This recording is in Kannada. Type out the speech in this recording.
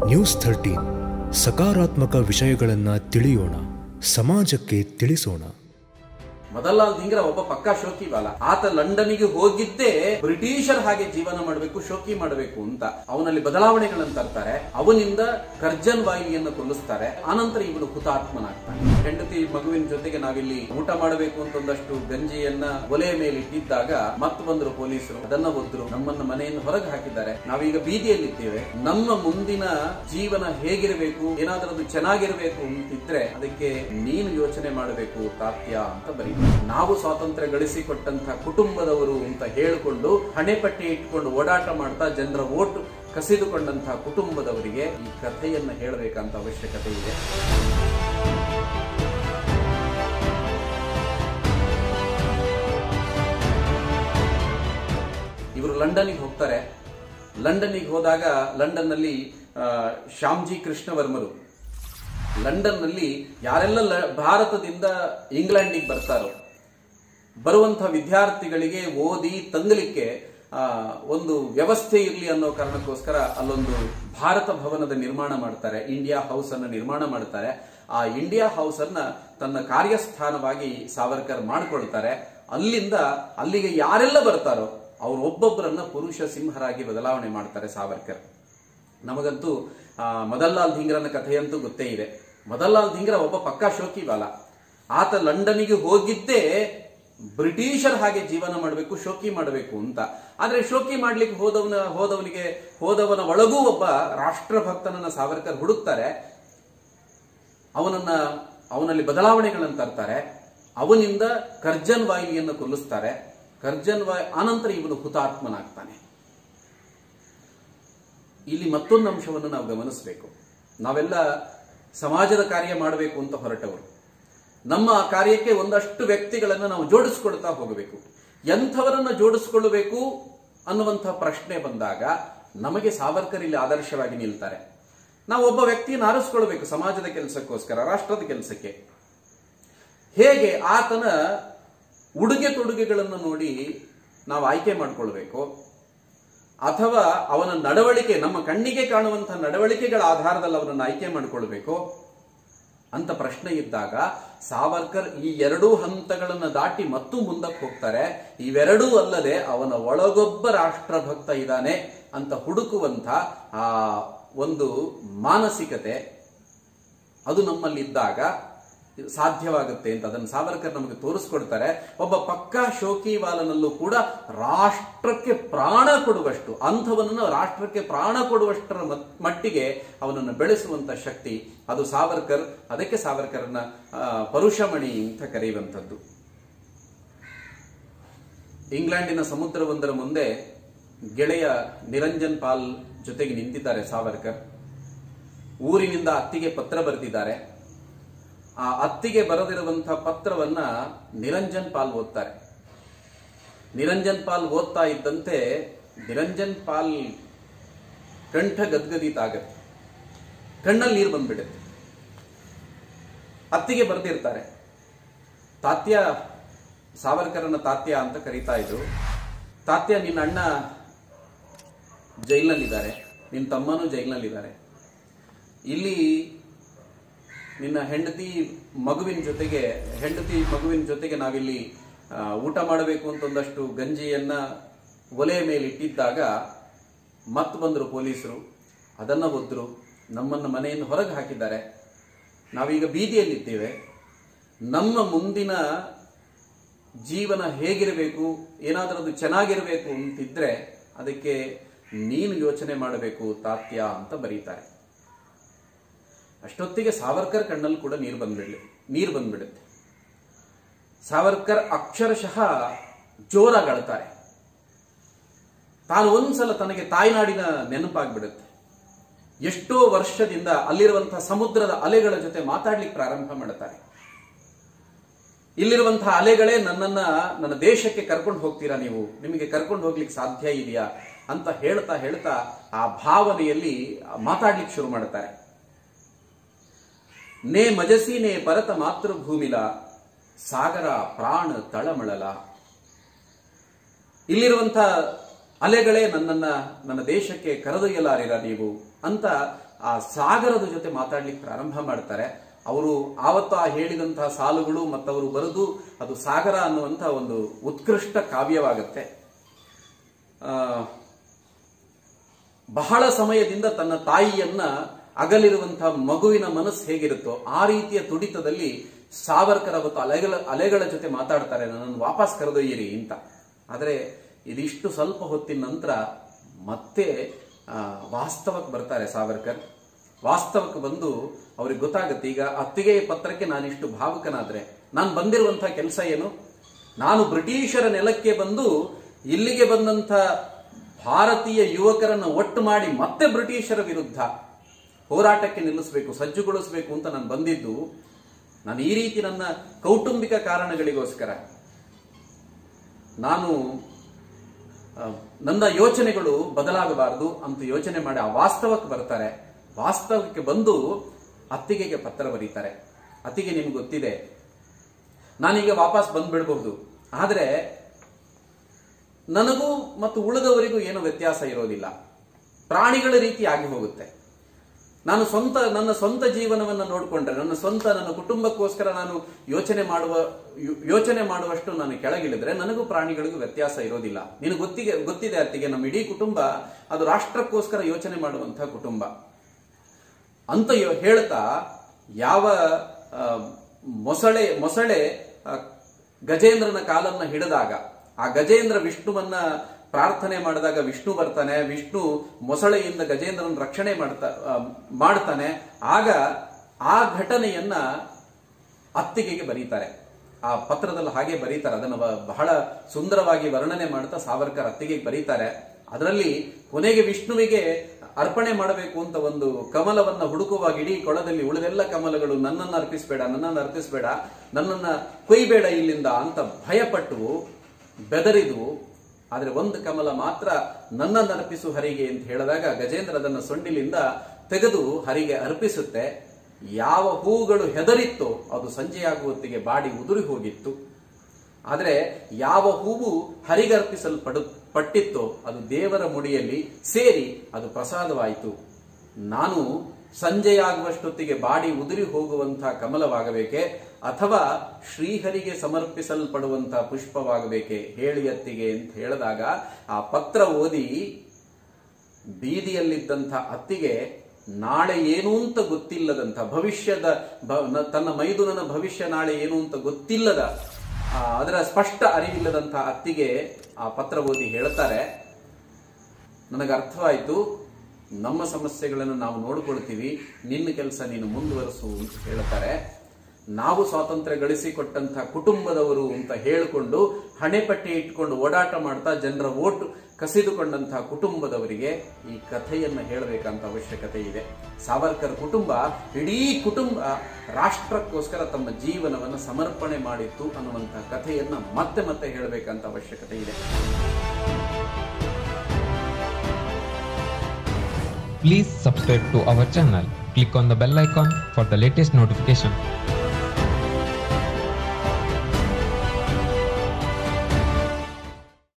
ನ್ಯೂಸ್ ಥರ್ಟೀನ್ ಸಕಾರಾತ್ಮಕ ವಿಷಯಗಳನ್ನು ತಿಳಿಯೋಣ ಸಮಾಜಕ್ಕೆ ತಿಳಿಸೋಣ ಮದನ್ಲಾಲ್ ಧಿಂಗ್ರಾ ಒಬ್ಬ ಪಕ್ಕಾ ಶೋಕಿವಾಲ ಆತ ಲಂಡನ್ನಿಗೆ ಹೋಗಿದ್ದೇ ಬ್ರಿಟಿಷರ್ ಹಾಗೆ ಜೀವನ ಮಾಡಬೇಕು ಶೋಕಿ ಮಾಡಬೇಕು ಅಂತ ಅವನಲ್ಲಿ ಬದಲಾವಣೆಗಳನ್ನು ತರ್ತಾರೆ ಅವನಿಂದ ಕರ್ಜನ್ ವಾಯಿಲಿಯನ್ನು ಕೊಲ್ಲಿಸ್ತಾರೆ ಆನಂತರ ಇವನು ಹುತಾತ್ಮನಾಗ್ತಾನೆ ಹೆಂಡತಿ ಮಗುವಿನ ಜೊತೆಗೆ ನಾವಿಲ್ಲಿ ಊಟ ಮಾಡಬೇಕು ಅಂತ ಒಂದಷ್ಟು ಗಂಜಿಯನ್ನ ಒಲೆಯ ಮೇಲೆ ಇಟ್ಟಿದ್ದಾಗ ಮತ್ತೆ ಬಂದ್ರು ಪೊಲೀಸರು ಅದನ್ನ ಒದ್ರು ನಮ್ಮನ್ನ ಮನೆಯಿಂದ ಹೊರಗೆ ಹಾಕಿದ್ದಾರೆ ನಾವೀಗ ಬೀದಿಯಲ್ಲಿದ್ದೇವೆ ನಮ್ಮ ಮುಂದಿನ ಜೀವನ ಹೇಗಿರಬೇಕು ಏನಾದ್ರೂ ಅದು ಚೆನ್ನಾಗಿರಬೇಕು ಅಂತಿದ್ರೆ ಅದಕ್ಕೆ ನೀನು ಯೋಚನೆ ಮಾಡಬೇಕು ತಾತ್ಯ ಅಂತ ಬರೀ ನಾವು ಸ್ವಾತಂತ್ರ್ಯ ಗಳಿಸಿಕೊಟ್ಟಂತ ಕುಟುಂಬದವರು ಅಂತ ಹೇಳಿಕೊಂಡು ಹಣೆಪಟ್ಟಿ ಇಟ್ಕೊಂಡು ಓಡಾಟ ಮಾಡ್ತಾ ಜನರ ಓಟು ಕಸಿದುಕೊಂಡಂತಹ ಕುಟುಂಬದವರಿಗೆ ಈ ಕಥೆಯನ್ನ ಹೇಳಬೇಕಂತ ಅವಶ್ಯಕತೆ ಇದೆ ಇವರು ಲಂಡನ್ನಿಗೆ ಹೋಗ್ತಾರೆ ಲಂಡನ್ನಿಗೆ ಹೋದಾಗ ಲಂಡನ್ನಲ್ಲಿ ಆ, ಶ್ಯಾಮ್ಜಿ ಕೃಷ್ಣವರ್ಮರು ಲಂಡನ್ನಲ್ಲಿ ಯಾರೆಲ್ಲ ಲ- ಭಾರತದಿಂದ ಇಂಗ್ಲೆಂಡಿಗೆ ಬರ್ತಾರೋ ಬರುವಂತಹ ವಿದ್ಯಾರ್ಥಿಗಳಿಗೆ ಓದಿ ತಂಗಲಿಕ್ಕೆ ಆ, ಒಂದು ವ್ಯವಸ್ಥೆ ಇರಲಿ ಅನ್ನೋ ಕಾರಣಕ್ಕೋಸ್ಕರ ಅಲ್ಲೊಂದು ಭಾರತ ಭವನದ ನಿರ್ಮಾಣ ಮಾಡ್ತಾರೆ ಇಂಡಿಯಾ ಹೌಸ್ ಅನ್ನ ನಿರ್ಮಾಣ ಮಾಡ್ತಾರೆ ಆ ಇಂಡಿಯಾ ಹೌಸ್ ಅನ್ನ ತನ್ನ ಕಾರ್ಯಸ್ಥಾನವಾಗಿ ಸಾವರ್ಕರ್ ಮಾಡಿಕೊಳ್ತಾರೆ ಅಲ್ಲಿಂದ ಅಲ್ಲಿಗೆ ಯಾರೆಲ್ಲ ಬರ್ತಾರೋ ಅವ್ರು ಒಬ್ಬೊಬ್ಬರನ್ನ ಪುರುಷ ಸಿಂಹರಾಗಿ ಬದಲಾವಣೆ ಮಾಡ್ತಾರೆ ಸಾವರ್ಕರ್ ನಮಗಂತೂ ಆ, ಮದನ್ಲಾಲ್ ಧಿಂಗ್ರನ ಕಥೆಯಂತೂ ಗೊತ್ತೇ ಇದೆ ಮದನ್ಲಾಲ್ ಧಿಂಗ್ರ ಒಬ್ಬ ಪಕ್ಕಾ ಶೋಕಿವಾಲ ಆತ ಲಂಡನ್ನಿಗೆ ಹೋಗಿದ್ದೇ ಬ್ರಿಟಿಷರ್ ಹಾಗೆ ಜೀವನ ಮಾಡಬೇಕು ಶೋಕಿ ಮಾಡಬೇಕು ಅಂತ ಆದ್ರೆ ಶೋಕಿ ಮಾಡ್ಲಿಕ್ಕೆ ಹೋದವನ ಹೋದವನಿಗೆ ಹೋದವನ ಒಳಗೂ ಒಬ್ಬ ರಾಷ್ಟ್ರಭಕ್ತನನ್ನ ಸಾವರ್ಕರ್ ಹುಡುಕ್ತಾರೆ ಅವನನ್ನ ಅವನಲ್ಲಿ ಬದಲಾವಣೆಗಳನ್ನು ತರ್ತಾರೆ ಅವನಿಂದ ಕರ್ಜನ್ ವಾಯಿಲಿಯನ್ನು ಕೊಲ್ಲಿಸ್ತಾರೆ ಕರ್ಜನ್ ವಾಯ್ ಆನಂತರ ಇವನು ಹುತಾತ್ಮನಾಗ್ತಾನೆ ಇಲ್ಲಿ ಮತ್ತೊಂದು ಅಂಶವನ್ನು ನಾವು ಗಮನಿಸಬೇಕು ನಾವೆಲ್ಲ ಸಮಾಜದ ಕಾರ್ಯ ಮಾಡಬೇಕು ಅಂತ ಹೊರಟವರು ನಮ್ಮ ಆ ಕಾರ್ಯಕ್ಕೆ ಒಂದಷ್ಟು ವ್ಯಕ್ತಿಗಳನ್ನು ನಾವು ಜೋಡಿಸ್ಕೊಳ್ತಾ ಹೋಗಬೇಕು ಎಂಥವರನ್ನ ಜೋಡಿಸ್ಕೊಳ್ಳಬೇಕು ಅನ್ನುವಂಥ ಪ್ರಶ್ನೆ ಬಂದಾಗ ನಮಗೆ ಸಾವರ್ಕರ್ ಇಲ್ಲಿ ಆದರ್ಶವಾಗಿ ನಿಲ್ತಾರೆ ನಾವು ಒಬ್ಬ ವ್ಯಕ್ತಿಯನ್ನು ಆರಿಸ್ಕೊಳ್ಬೇಕು ಸಮಾಜದ ಕೆಲಸಕ್ಕೋಸ್ಕರ ರಾಷ್ಟ್ರದ ಕೆಲಸಕ್ಕೆ ಹೇಗೆ ಆತನ ಉಡುಗೆ ತೊಡುಗೆಗಳನ್ನು ನೋಡಿ ನಾವು ಆಯ್ಕೆ ಮಾಡ್ಕೊಳ್ಬೇಕು ಅಥವಾ ಅವನ ನಡವಳಿಕೆ ನಮ್ಮ ಕಣ್ಣಿಗೆ ಕಾಣುವಂತಹ ನಡವಳಿಕೆಗಳ ಆಧಾರದಲ್ಲಿ ಅವನನ್ನು ಆಯ್ಕೆ ಮಾಡಿಕೊಳ್ಬೇಕು ಅಂತ ಪ್ರಶ್ನೆ ಇದ್ದಾಗ ಸಾವರ್ಕರ್ ಈ ಎರಡೂ ಹಂತಗಳನ್ನು ದಾಟಿ ಮತ್ತು ಮುಂದಕ್ಕೆ ಹೋಗ್ತಾರೆ ಇವೆರಡೂ ಅಲ್ಲದೆ ಅವನ ಒಳಗೊಬ್ಬ ರಾಷ್ಟ್ರಭಕ್ತ ಇದ್ದಾನೆ ಅಂತ ಹುಡುಕುವಂತ ಆ ಒಂದು ಮಾನಸಿಕತೆ ಅದು ನಮ್ಮಲ್ಲಿದ್ದಾಗ ಸಾಧ್ಯವಾಗುತ್ತೆ ಅಂತ ಅದನ್ನು ಸಾವರ್ಕರ್ ನಮಗೆ ತೋರಿಸ್ಕೊಡ್ತಾರೆ ಒಬ್ಬ ಪಕ್ಕಾ ಶೋಕಿವಾಲನಲ್ಲೂ ಕೂಡ ರಾಷ್ಟ್ರಕ್ಕೆ ಪ್ರಾಣ ಕೊಡುವಷ್ಟು ಅಂಥವನನ್ನು ರಾಷ್ಟ್ರಕ್ಕೆ ಪ್ರಾಣ ಕೊಡುವಷ್ಟರ ಮತ್- ಮಟ್ಟಿಗೆ ಅವನನ್ನು ಬೆಳೆಸುವಂತ ಶಕ್ತಿ ಅದು ಸಾವರ್ಕರ್ ಅದಕ್ಕೆ ಸಾವರ್ಕರ್ನ ಆ, ಪರುಷಮಣಿ ಅಂತ ಕರೆಯುವಂಥದ್ದು ಇಂಗ್ಲೆಂಡಿನ ಸಮುದ್ರವೊಂದರ ಮುಂದೆ ಗೆಳೆಯ ನಿರಂಜನ್ ಪಾಲ್ ಜೊತೆಗೆ ನಿಂತಿದ್ದಾರೆ ಸಾವರ್ಕರ್ ಊರಿನಿಂದ ಅತ್ತಿಗೆ ಪತ್ರ ಬರೆದಿದ್ದಾರೆ ಆ ಅತ್ತಿಗೆ ಬರೆದಿರುವಂತಹ ಪತ್ರವನ್ನ ನಿರಂಜನ್ ಪಾಲ್ ಓದ್ತಾರೆ ನಿರಂಜನ್ ಪಾಲ್ ಓದ್ತಾ ಇದ್ದಂತೆ ನಿರಂಜನ್ ಪಾಲ್ ಕಂಠ ಗದ್ಗದಿತ ಆಗತ್ತೆ ಕಣ್ಣಲ್ಲಿ ನೀರು ಬಂದ್ಬಿಡುತ್ತೆ ಅತ್ತಿಗೆ ಬರೆದಿರ್ತಾರೆ ತಾತ್ಯ ಸಾವರ್ಕರನ ತಾತ್ಯ ಅಂತ ಕರೀತಾ ಇದ್ರು ತಾತ್ಯ ನಿನ್ನ ಅಣ್ಣ ಜೈಲ್ನಲ್ಲಿದ್ದಾರೆ ನಿನ್ನ ತಮ್ಮನೂ ಜೈಲ್ನಲ್ಲಿದ್ದಾರೆ ಇಲ್ಲಿ ನಿನ್ನ ಹೆಂಡತಿ ಮಗುವಿನ ಜೊತೆಗೆ ಹೆಂಡತಿ ಮಗುವಿನ ಜೊತೆಗೆ ನಾವಿಲ್ಲಿ ಆ, ಊಟ ಮಾಡಬೇಕು ಅಂತ ಒಂದಷ್ಟು ಗಂಜಿಯನ್ನ ಒಲೆಯ ಮೇಲೆ ಇಟ್ಟಿದ್ದಾಗ ಮತ್ತೆ ಬಂದರು ಪೊಲೀಸರು ಅದನ್ನ ಒದ್ರು ನಮ್ಮನ್ನು ಮನೆಯಿಂದ ಹೊರಗೆ ಹಾಕಿದ್ದಾರೆ ನಾವೀಗ ಬೀದಿಯಲ್ಲಿದ್ದೇವೆ ನಮ್ಮ ಮುಂದಿನ ಜೀವನ ಹೇಗಿರಬೇಕು ಏನಾದರೂ ಅದು ಚೆನ್ನಾಗಿರಬೇಕು ಅಂತಿದ್ರೆ ಅದಕ್ಕೆ ನೀನು ಯೋಚನೆ ಮಾಡಬೇಕು ತಾತ್ಯ ಅಂತ ಬರೀತಾರೆ ಅಷ್ಟೊತ್ತಿಗೆ ಸಾವರ್ಕರ್ ಕಣ್ಣಲ್ಲಿ ಕೂಡ ನೀರು ಬಂದ್ಬಿಡ್ಲಿ ನೀರು ಬಂದ್ಬಿಡುತ್ತೆ ಸಾವರ್ಕರ್ ಅಕ್ಷರಶಃ ಜೋರಾಗಿ ಅಳ್ತಾರೆ ತಾನು ಒಂದ್ಸಲ ತನಗೆ ತಾಯ್ನಾಡಿನ ನೆನಪಾಗ್ಬಿಡುತ್ತೆ ಎಷ್ಟೋ ವರ್ಷದಿಂದ ಅಲ್ಲಿರುವಂತಹ ಸಮುದ್ರದ ಅಲೆಗಳ ಜೊತೆ ಮಾತಾಡ್ಲಿಕ್ಕೆ ಪ್ರಾರಂಭ ಮಾಡುತ್ತಾರೆ ಇಲ್ಲಿರುವಂತಹ ಅಲೆಗಳೇ ನನ್ನನ್ನ ನನ್ನ ದೇಶಕ್ಕೆ ಕರ್ಕೊಂಡು ಹೋಗ್ತೀರಾ ನೀವು ನಿಮಗೆ ಕರ್ಕೊಂಡು ಹೋಗ್ಲಿಕ್ಕೆ ಸಾಧ್ಯ ಇದೆಯಾ ಅಂತ ಹೇಳ್ತಾ ಹೇಳ್ತಾ ಆ ಭಾವನೆಯಲ್ಲಿ ಮಾತಾಡ್ಲಿಕ್ಕೆ ಶುರು ಮಾಡುತ್ತಾರೆ ನೇ ಮಜಸಿ ನೇ ಪರತ ಮಾತೃಭೂಮಿಲ ಸಾಗರ ಪ್ರಾಣ ತಳಮಳಲ ಇಲ್ಲಿರುವಂತ ಅಲೆಗಳೇ ನನ್ನನ್ನ ನನ್ನ ದೇಶಕ್ಕೆ ಕರೆದೊಯ್ಯಲಾರಿರ ನೀವು ಅಂತ ಆ ಸಾಗರದ ಜೊತೆ ಮಾತಾಡ್ಲಿಕ್ಕೆ ಪ್ರಾರಂಭ ಮಾಡ್ತಾರೆ ಅವರು ಆವತ್ತು ಆ ಹೇಳಿದಂತಹ ಸಾಲುಗಳು ಮತ್ತು ಅವರು ಬರೆದು ಅದು ಸಾಗರ ಅನ್ನುವಂತಹ ಒಂದು ಉತ್ಕೃಷ್ಟ ಕಾವ್ಯವಾಗುತ್ತೆ ಆ, ಬಹಳ ಸಮಯದಿಂದ ತನ್ನ ತಾಯಿಯನ್ನ ಅಗಲಿರುವಂತಹ ಮಗುವಿನ ಮನಸ್ಸು ಹೇಗಿರುತ್ತೋ ಆ ರೀತಿಯ ತುಡಿತದಲ್ಲಿ ಸಾವರ್ಕರ್ ಅವತ್ತು ಅಲೆಗಳ ಅಲೆಗಳ ಜೊತೆ ಮಾತಾಡ್ತಾರೆ ನನ್ನನ್ನು ವಾಪಸ್ ಕರೆದೊಯ್ಯಿರಿ ಅಂತ ಆದರೆ ಇದಿಷ್ಟು ಸ್ವಲ್ಪ ಹೊತ್ತಿನ ನಂತರ ಮತ್ತೆ ಆ, ವಾಸ್ತವಕ್ಕೆ ಬರ್ತಾರೆ ಸಾವರ್ಕರ್ ವಾಸ್ತವಕ್ಕೆ ಬಂದು ಅವ್ರಿಗೆ ಗೊತ್ತಾಗುತ್ತೆ ಈಗ ಅತ್ತಿಗೆ ಪತ್ರಕ್ಕೆ ನಾನಿಷ್ಟು ಭಾವುಕನಾದ್ರೆ ನಾನು ಬಂದಿರುವಂತಹ ಕೆಲಸ ಏನು ನಾನು ಬ್ರಿಟಿಷರ ನೆಲಕ್ಕೆ ಬಂದು ಇಲ್ಲಿಗೆ ಬಂದಂಥ ಭಾರತೀಯ ಯುವಕರನ್ನು ಒಟ್ಟು ಮಾಡಿ ಮತ್ತೆ ಬ್ರಿಟಿಷರ ವಿರುದ್ಧ ಹೋರಾಟಕ್ಕೆ ನಿಲ್ಲಿಸಬೇಕು ಸಜ್ಜುಗೊಳಿಸಬೇಕು ಅಂತ ನಾನು ಬಂದಿದ್ದು ನಾನು ಈ ರೀತಿ ನನ್ನ ಕೌಟುಂಬಿಕ ಕಾರಣಗಳಿಗೋಸ್ಕರ ನಾನು ಆ, ನನ್ನ ಯೋಚನೆಗಳು ಬದಲಾಗಬಾರದು ಅಂತ ಯೋಚನೆ ಮಾಡಿ ಆ ವಾಸ್ತವಕ್ಕೆ ಬರ್ತಾರೆ ವಾಸ್ತವಕ್ಕೆ ಬಂದು ಅತ್ತಿಗೆಗೆ ಪತ್ರ ಬರೀತಾರೆ ಅತ್ತಿಗೆ ನಿಮ್ಗೆ ಗೊತ್ತಿದೆ ನಾನೀಗ ವಾಪಸ್ ಬಂದ್ಬಿಡಬಹುದು ಆದರೆ ನನಗೂ ಮತ್ತು ಉಳಿದವರಿಗೂ ಏನು ವ್ಯತ್ಯಾಸ ಇರೋದಿಲ್ಲ ಪ್ರಾಣಿಗಳ ರೀತಿ ಆಗಿ ಹೋಗುತ್ತೆ ನಾನು ಸ್ವಂತ ನನ್ನ ಸ್ವಂತ ಜೀವನವನ್ನು ನೋಡಿಕೊಂಡ್ರೆ ನನ್ನ ಸ್ವಂತ ನನ್ನ ಕುಟುಂಬಕ್ಕೋಸ್ಕರ ನಾನು ಯೋಚನೆ ಮಾಡುವ ಯೋ- ಯೋಚನೆ ಮಾಡುವಷ್ಟು ನಾನು ಕೆಳಗಿಳಿದ್ರೆ ನನಗೂ ಪ್ರಾಣಿಗಳಿಗೂ ವ್ಯತ್ಯಾಸ ಇರೋದಿಲ್ಲ ನೀನು ಗೊತ್ತಿಗೆ ಗೊತ್ತಿದೆ ಅತ್ತಿಗೆ ನಮ್ಮ ಇಡೀ ಕುಟುಂಬ ಅದು ರಾಷ್ಟ್ರಕ್ಕೋಸ್ಕರ ಯೋಚನೆ ಮಾಡುವಂತಹ ಕುಟುಂಬ ಅಂತ ಯೋ- ಹೇಳ್ತಾ ಯಾವ ಆ, ಮೊಸಳೆ ಮೊಸಳೆ ಆ, ಗಜೇಂದ್ರನ ಕಾಲನ್ನ ಹಿಡಿದಾಗ ಆ ಗಜೇಂದ್ರ ವಿಷ್ಣುವನ್ನ ಪ್ರಾರ್ಥನೆ ಮಾಡಿದಾಗ ವಿಷ್ಣು ಬರ್ತಾನೆ ವಿಷ್ಣು ಮೊಸಳೆಯಿಂದ ಗಜೇಂದ್ರನ ರಕ್ಷಣೆ ಮಾಡ್ತಾ ಆ, ಮಾಡ್ತಾನೆ ಆಗ ಆ ಘಟನೆಯನ್ನ ಅತ್ತಿಗೆಗೆ ಬರೀತಾರೆ ಆ ಪತ್ರದಲ್ಲಿ ಹಾಗೆ ಬರೀತಾರೆ ಅದನ್ನು ಬ- ಬಹಳ ಸುಂದರವಾಗಿ ವರ್ಣನೆ ಮಾಡ್ತಾ ಸಾವರ್ಕರ್ ಅತ್ತಿಗೆಗೆ ಬರೀತಾರೆ ಅದರಲ್ಲಿ ಕೊನೆಗೆ ವಿಷ್ಣುವಿಗೆ ಅರ್ಪಣೆ ಮಾಡಬೇಕು ಅಂತ ಒಂದು ಕಮಲವನ್ನ ಹುಡುಕುವಾಗ ಇಡೀ ಕೊಳದಲ್ಲಿ ಉಳಿದೆಲ್ಲ ಕಮಲಗಳು ನನ್ನನ್ನು ಅರ್ಪಿಸಬೇಡ ನನ್ನನ್ನು ಅರ್ಪಿಸಬೇಡ ನನ್ನನ್ನ ಕೊಯ್ಬೇಡ ಇಲ್ಲಿಂದ ಅಂತ ಭಯಪಟ್ಟು ಬೆದರಿದು ಆದರೆ ಒಂದು ಕಮಲ ಮಾತ್ರ ನನ್ನನ್ನು ಅರ್ಪಿಸು ಹರಿಗೆ ಅಂತ ಹೇಳಿದಾಗ ಗಜೇಂದ್ರ ಅದನ್ನು ಸೊಂಡಿಲಿಂದ ತೆಗೆದು ಹರಿಗೆ ಅರ್ಪಿಸುತ್ತೆ ಯಾವ ಹೂಗಳು ಹೆದರಿತ್ತೋ ಅದು ಸಂಜೆಯಾಗುವತ್ತಿಗೆ ಬಾಡಿ ಉದುರಿ ಹೋಗಿತ್ತು ಆದರೆ ಯಾವ ಹೂವು ಹರಿಗರ್ಪಿಸಲ್ಪಡು ಪಟ್ಟಿತ್ತೋ ಅದು ದೇವರ ಮುಡಿಯಲ್ಲಿ ಸೇರಿ ಅದು ಪ್ರಸಾದವಾಯಿತು ನಾನು ಸಂಜೆಯಾಗುವಷ್ಟೊತ್ತಿಗೆ ಬಾಡಿ ಉದುರಿ ಹೋಗುವಂತಹ ಕಮಲವಾಗಬೇಕೆ ಅಥವಾ ಶ್ರೀಹರಿಗೆ ಸಮರ್ಪಿಸಲ್ಪಡುವಂತಹ ಪುಷ್ಪವಾಗಬೇಕೆ ಹೇಳಿ ಅತ್ತಿಗೆ ಅಂತ ಹೇಳಿದಾಗ ಆ ಪತ್ರ ಓದಿ ಬೀದಿಯಲ್ಲಿದ್ದಂಥ ಅತ್ತಿಗೆ ನಾಳೆ ಏನು ಅಂತ ಗೊತ್ತಿಲ್ಲದಂಥ ಭವಿಷ್ಯದ ಭ- ನ- ತನ್ನ ಮೈದುನನ ಭವಿಷ್ಯ ನಾಳೆ ಏನು ಅಂತ ಗೊತ್ತಿಲ್ಲದ ಆ, ಅದರ ಸ್ಪಷ್ಟ ಅರಿವಿಲ್ಲದಂಥ ಅತ್ತಿಗೆ ಆ ಪತ್ರ ಓದಿ ಹೇಳ್ತಾರೆ ನನಗೆ ಅರ್ಥವಾಯಿತು ನಮ್ಮ ಸಮಸ್ಯೆಗಳನ್ನು ನಾವು ನೋಡ್ಕೊಳ್ತೀವಿ ನಿನ್ನ ಕೆಲಸ ನೀನು ಮುಂದುವರಿಸು ಅಂತ ಹೇಳ್ತಾರೆ ನಾವು ಸ್ವಾತಂತ್ರ್ಯ ಗಳಿಸಿಕೊಟ್ಟಂತಹ ಕುಟುಂಬದವರು ಅಂತ ಹೇಳಿಕೊಂಡು ಹಣೆಪಟ್ಟಿ ಇಟ್ಕೊಂಡು ಓಡಾಟ ಮಾಡ್ತಾ ಜನರ ಓಟು ಕಸಿದುಕೊಂಡಂತಹ ಕುಟುಂಬದವರಿಗೆ ಈ ಕಥೆಯನ್ನು ಹೇಳಬೇಕಂತ ಅವಶ್ಯಕತೆ ಇದೆ ಸಾವರ್ಕರ್ ಕುಟುಂಬ ಇಡೀ ಕುಟುಂಬ ರಾಷ್ಟ್ರಕ್ಕೋಸ್ಕರ ತಮ್ಮ ಜೀವನವನ್ನು ಸಮರ್ಪಣೆ ಮಾಡಿತ್ತು ಅನ್ನುವಂತಹ ಕಥೆಯನ್ನ ಮತ್ತೆ ಮತ್ತೆ ಹೇಳಬೇಕಂತ ಅವಶ್ಯಕತೆ ಇದೆ Please subscribe to our channel. Click on the bell icon for the latest notification.